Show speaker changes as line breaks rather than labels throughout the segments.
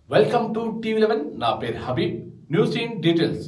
welcome to TV eleven నా పేరు Habeeb news in details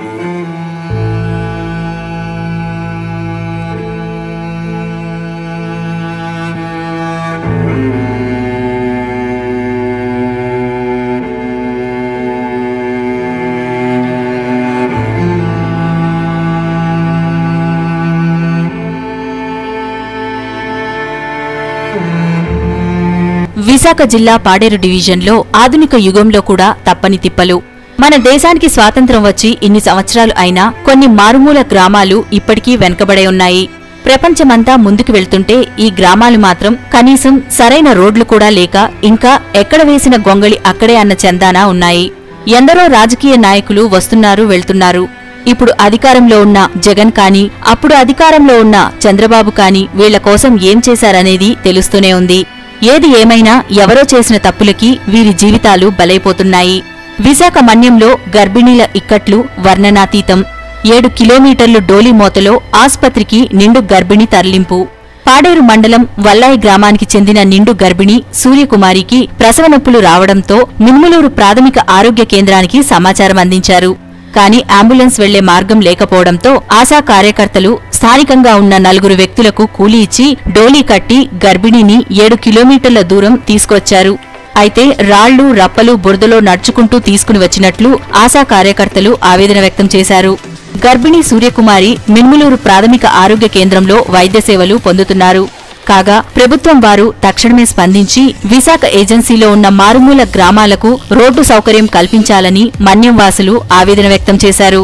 Visakha జిల్లా పాడేరు డివిజన్లో ఆధునిక యుగంలో కూడా తప్పని తిప్పలు మన దేశానికి స్వాతంత్రం వచ్చి ఇన్ని సంవత్సరాలు అయినా కొన్ని మారుమూల గ్రామాలు ఇప్పటికీ వెనుకబడే ఉన్నాయి ప్రపంచమంతా ముందుకు వెళ్తుంటే ఈ గ్రామాలు మాత్రం కనీసం సరైన రోడ్లు కూడా లేక ఇంకా ఎక్కడ వేసిన గొంగళి అక్కడే అన్న చందానా ఉన్నాయి ఎందరో రాజకీయ నాయకులు వస్తున్నారు వెళ్తున్నారు ఇప్పుడు అధికారంలో ఉన్న జగన్ కాని అప్పుడు అధికారంలో ఉన్న చంద్రబాబు కాని వీళ్ల కోసం ఏం చేశారనేది తెలుస్తూనే ఉంది ఏది ఏమైనా ఎవరో చేసిన తప్పులకి వీరి జీవితాలు బలైపోతున్నాయి విశాఖ మన్యంలో గర్భిణీల ఇక్కట్లు వర్ణనాతీతం ఏడు కిలోమీటర్లు డోలీ మోతలో ఆస్పత్రికి నిండు గర్భిణి తరలింపు పాడేరు మండలం వల్లాయి గ్రామానికి చెందిన నిండు గర్భిణి సూర్యకుమారికి ప్రసవ నొప్పులు రావడంతో మిన్ములూరు ప్రాథమిక ఆరోగ్య కేంద్రానికి సమాచారం అందించారు కానీ అంబులెన్స్ వెళ్లే మార్గం లేకపోవడంతో ఆశా కార్యకర్తలు స్థానికంగా ఉన్న నలుగురు వ్యక్తులకు కూలీ ఇచ్చి డోలీ కట్టి గర్భిణిని ఏడు కిలోమీటర్ల దూరం తీసుకొచ్చారు అయితే రాళ్లు రప్పలు బురదలో నడుచుకుంటూ తీసుకుని వచ్చినట్లు ఆశా కార్యకర్తలు ఆవేదన వ్యక్తం చేశారు గర్భిణీ సూర్యకుమారి మిన్ములూరు ప్రాథమిక ఆరోగ్య కేంద్రంలో వైద్య సేవలు పొందుతున్నారు కాగా ప్రభుత్వం వారు తక్షణమే స్పందించి విశాఖ ఏజెన్సీలో ఉన్న మారుమూల గ్రామాలకు రోడ్డు సౌకర్యం కల్పించాలని మన్యం వాసులు ఆవేదన వ్యక్తం చేశారు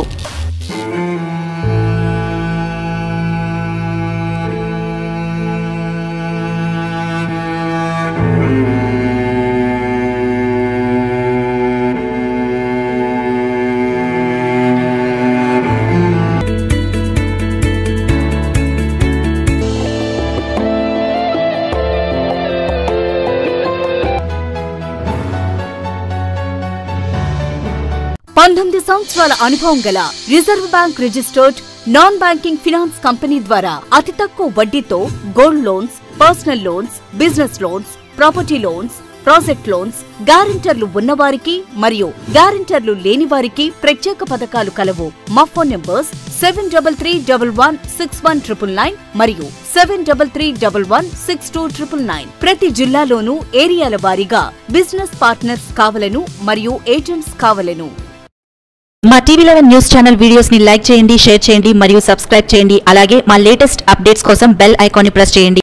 పంతొమ్మిది సంవత్సరాల అనుభవం గల reserve bank registered non banking finance company ద్వారా అతి తక్కువ వడ్డీతో gold loans personal loans business loans property loans project loans గ్యారెంటర్లు ఉన్నవారికి మరియు గ్యారెంటర్లు లేని వారికి ప్రత్యేక పథకాలు కలవు మా phone numbers seven double three double one six one triple nine మరియు seven double three double one six two triple nine ప్రతి జిల్లాలోనూ ఏరియాల వారీగా బిజినెస్ పార్ట్నర్స్ కావలను మరియు ఏజెంట్స్ కావలను
మా TV eleven news channel videos ని లైక్ చేయండి షేర్ చేయండి మరియు సబ్స్క్రైబ్ చేయండి అలాగే మా లేటెస్ట్ అప్డేట్స్ కోసం బెల్ ఐకాన్ ని ప్రెస్ చేయండి